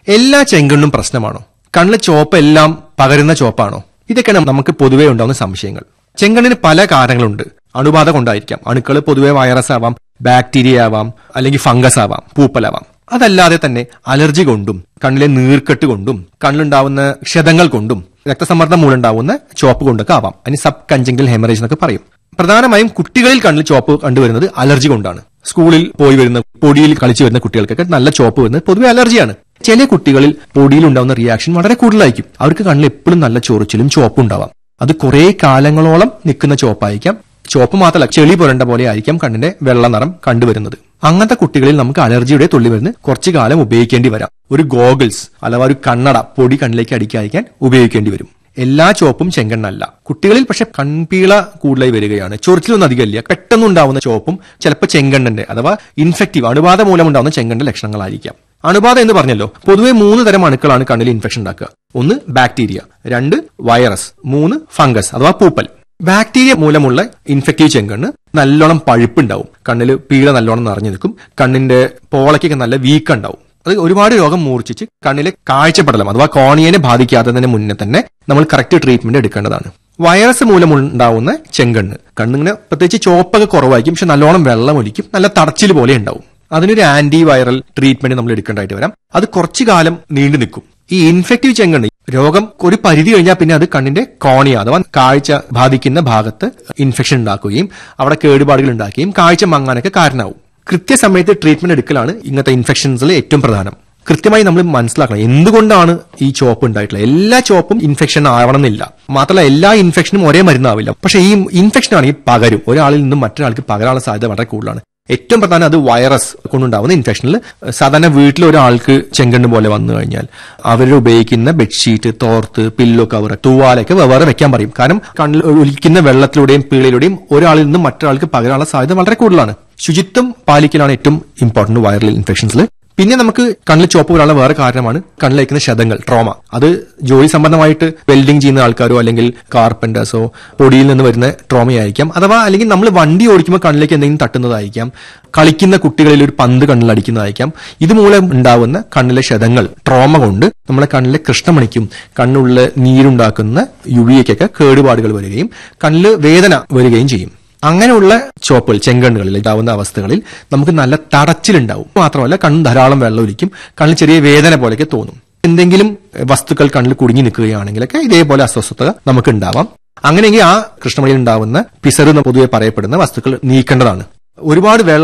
എല്ലാ ചെങ്കണ്ണും പ്രശ്നമാണോ കണ്ണിലെ ചോപ്പ് എല്ലാം പകരുന്ന ചോപ്പാണോ ഇതൊക്കെയാണ് നമുക്ക് പൊതുവെ ഉണ്ടാവുന്ന സംശയങ്ങൾ ചെങ്കണ്ണിന് പല കാരണങ്ങളുണ്ട് അണുബാധ കൊണ്ടായിരിക്കാം അണുക്കൾ പൊതുവെ വൈറസ് ആവാം ബാക്ടീരിയ ആവാം അല്ലെങ്കിൽ ഫംഗസ് ആവാം പൂപ്പലാവാം അതല്ലാതെ തന്നെ അലർജി കൊണ്ടും കണ്ണിലെ നീർക്കെട്ട് കൊണ്ടും കണ്ണിലുണ്ടാവുന്ന ക്ഷതങ്ങൾ കൊണ്ടും രക്തസമ്മർദ്ദം മൂലമുണ്ടാവുന്ന ചോപ്പ് കൊണ്ടൊക്കെ ആവാം അതിന് സബ് കഞ്ചെങ്കിൽ ഹെമറേജ് എന്നൊക്കെ പറയും പ്രധാനമായും കുട്ടികളിൽ കണ്ണിൽ ചോപ്പ് കണ്ടുവരുന്നത് അലർജി കൊണ്ടാണ് സ്കൂളിൽ പോയി വരുന്ന പൊടിയിൽ കളിച്ചു വരുന്ന കുട്ടികൾക്കൊക്കെ നല്ല ചോപ്പ് വരുന്നത് പൊതുവെ അലർജിയാണ് ചില കുട്ടികളിൽ പൊടിയിൽ ഉണ്ടാവുന്ന റിയാക്ഷൻ വളരെ കൂടുതലായിരിക്കും അവർക്ക് കണ്ണിൽ എപ്പോഴും നല്ല ചൊറിച്ചിലും ചോപ്പും ഉണ്ടാവാം അത് കുറെ കാലങ്ങളോളം നിൽക്കുന്ന ചോപ്പായിരിക്കാം ചോപ്പ് മാത്രമല്ല ചെളി പുരണ്ട പോലെ ആയിരിക്കാം കണ്ണിന്റെ വെള്ള നിറം കണ്ടുവരുന്നത് അങ്ങനത്തെ കുട്ടികളിൽ നമുക്ക് അലർജിയുടെ തുള്ളി വരുന്ന കുറച്ചു കാലം ഉപയോഗിക്കേണ്ടി വരാം ഒരു ഗോഗിൾസ് അഥവാ ഒരു കണ്ണട പൊടി കണ്ണിലേക്ക് അടിക്കാതിരിക്കാൻ ഉപയോഗിക്കേണ്ടി വരും എല്ലാ ചോപ്പും ചെങ്കണ്ണല്ല കുട്ടികളിൽ പക്ഷെ കൺപീള കൂടുതലായി വരികയാണ് ചൊറിച്ചിലൊന്നും അധികമില്ല പെട്ടെന്നുണ്ടാവുന്ന ചോപ്പും ചിലപ്പോൾ ചെങ്കണ്ണന്റെ അഥവാ ഇൻഫെക്റ്റീവ് അണുബാധ മൂലമുണ്ടാവുന്ന ചെങ്കണ്ണന്റെ ലക്ഷണങ്ങളായിരിക്കാം അണുബാധ എന്ന് പറഞ്ഞല്ലോ പൊതുവെ മൂന്ന് തരം അണുക്കളാണ് കണ്ണിൽ ഇൻഫെക്ഷൻ ഉണ്ടാക്കുക ഒന്ന് ബാക്ടീരിയ രണ്ട് വൈറസ് മൂന്ന് ഫംഗസ് അഥവാ പൂപ്പൽ ബാക്ടീരിയ മൂലമുള്ള ഇൻഫെക്റ്റീവ് ചെങ്കണ്ണ് നല്ലോണം പഴുപ്പുണ്ടാവും കണ്ണിൽ പീള നല്ലോണം നിറഞ്ഞു നിൽക്കും കണ്ണിന്റെ പോളയ്ക്കൊക്കെ നല്ല വീക്കം ഉണ്ടാവും അത് ഒരുപാട് രോഗം മൂർച്ഛിച്ച് കണ്ണിലെ കാഴ്ചപ്പെടലം അഥവാ കോണിയനെ ബാധിക്കാത്തതിന് മുന്നേ തന്നെ നമ്മൾ കറക്റ്റ് ട്രീറ്റ്മെന്റ് എടുക്കേണ്ടതാണ് വൈറസ് മൂലമുണ്ടാവുന്ന ചെങ്കണ്ണ് കണ്ണിങ്ങനെ പ്രത്യേകിച്ച് ചോപ്പൊക്കെ കുറവായിരിക്കും പക്ഷെ നല്ലോണം വെള്ളം ഒലിക്കും നല്ല തടച്ചിൽ പോലെ ഉണ്ടാവും അതിനൊരു ആന്റി വൈറൽ ട്രീറ്റ്മെന്റ് നമ്മൾ എടുക്കേണ്ടതായിട്ട് വരാം അത് കുറച്ചു കാലം നീണ്ടു നിൽക്കും ഈ ഇൻഫെക്റ്റീവ് ചെങ്കണ്ണ് രോഗം ഒരു പരിധി കഴിഞ്ഞാൽ പിന്നെ അത് കണ്ണിന്റെ കോണിയ അഥവാ കാഴ്ച ബാധിക്കുന്ന ഭാഗത്ത് ഇൻഫെക്ഷൻ ഉണ്ടാക്കുകയും അവിടെ കേടുപാടുകൾ ഉണ്ടാക്കുകയും കാഴ്ച മങ്ങാനൊക്കെ കാരണമാവും കൃത്യസമയത്ത് ട്രീറ്റ്മെന്റ് എടുക്കലാണ് ഇങ്ങനത്തെ ഇൻഫെക്ഷൻസിൽ ഏറ്റവും പ്രധാനം കൃത്യമായി നമ്മൾ മനസ്സിലാക്കണം എന്തുകൊണ്ടാണ് ഈ ചോപ്പ് ഉണ്ടായിട്ടുള്ളത് എല്ലാ ചോപ്പും ഇൻഫെക്ഷൻ ആവണമെന്നില്ല മാത്രമല്ല എല്ലാ ഇൻഫെക്ഷനും ഒരേ മരുന്നാവില്ല പക്ഷേ ഈ ഇൻഫെക്ഷൻ ആണെങ്കിൽ പകരും ഒരാളിൽ നിന്നും മറ്റൊരാൾക്ക് പകരാനുള്ള സാധ്യത വളരെ കൂടുതലാണ് ഏറ്റവും പ്രധാനം അത് വൈറസ് കൊണ്ടുണ്ടാവുന്ന ഇൻഫെക്ഷനിൽ സാധാരണ വീട്ടിൽ ഒരാൾക്ക് ചെങ്കണ്ണ് പോലെ വന്നു കഴിഞ്ഞാൽ അവർ ഉപയോഗിക്കുന്ന ബെഡ്ഷീറ്റ് തോർത്ത് പില്ലോ കവർ തൂവാലൊക്കെ വെവ്വേറെ വെക്കാൻ പറയും കാരണം കണ്ണിൽ ഒലിക്കുന്ന വെള്ളത്തിലൂടെയും പീളിലൂടെയും ഒരാളിൽ നിന്നും മറ്റൊരാൾക്ക് പകരാനുള്ള സാധ്യത വളരെ കൂടുതലാണ് ശുചിത്വം പാലിക്കലാണ് ഏറ്റവും ഇമ്പോർട്ടന്റ് വൈറൽ ഇൻഫെക്ഷൻസിൽ പിന്നെ നമുക്ക് കണ്ണിൽ ചോപ്പ് വരാനുള്ള വേറെ കാരണമാണ് കണ്ണിലേക്കുന്ന ക്ഷതങ്ങൾ ട്രോമ അത് ജോലി സംബന്ധമായിട്ട് വെൽഡിംഗ് ചെയ്യുന്ന ആൾക്കാരോ അല്ലെങ്കിൽ കാർപ്പൻറ്റേഴ്സോ പൊടിയിൽ നിന്ന് വരുന്ന ട്രോമയായിരിക്കാം അഥവാ അല്ലെങ്കിൽ നമ്മൾ വണ്ടി ഓടിക്കുമ്പോൾ കണ്ണിലേക്ക് എന്തെങ്കിലും തട്ടുന്നതായിരിക്കാം കളിക്കുന്ന കുട്ടികളിൽ ഒരു പന്ത് കണ്ണിൽ അടിക്കുന്നതായിരിക്കാം ഇതുമൂലം ഉണ്ടാവുന്ന കണ്ണിലെ ക്ഷതങ്ങൾ ട്രോമ കൊണ്ട് നമ്മളെ കണ്ണിലെ കൃഷ്ണമണിക്കും കണ്ണുള്ള നീരുണ്ടാക്കുന്ന യുവിയക്കൊക്കെ കേടുപാടുകൾ വരികയും കണ്ണിൽ വേദന വരികയും ചെയ്യും അങ്ങനെയുള്ള ചോപ്പുകൾ ചെങ്കണ്ണുകളിൽ ഉണ്ടാവുന്ന അവസ്ഥകളിൽ നമുക്ക് നല്ല തടച്ചിലുണ്ടാവും മാത്രമല്ല കണ്ണ് ധാരാളം വെള്ളം ഒലിക്കും കണ്ണിൽ ചെറിയ വേദന പോലെയൊക്കെ തോന്നും എന്തെങ്കിലും വസ്തുക്കൾ കണ്ണിൽ കുടുങ്ങി നിൽക്കുകയാണെങ്കിലൊക്കെ ഇതേപോലെ അസ്വസ്ഥത നമുക്ക് ഉണ്ടാവാം അങ്ങനെയെങ്കിൽ ആ കൃഷ്ണമണിയിൽ ഉണ്ടാവുന്ന പിസറ് എന്ന് പൊതുവെ പറയപ്പെടുന്ന വസ്തുക്കൾ നീക്കേണ്ടതാണ് ഒരുപാട് വെള്ളം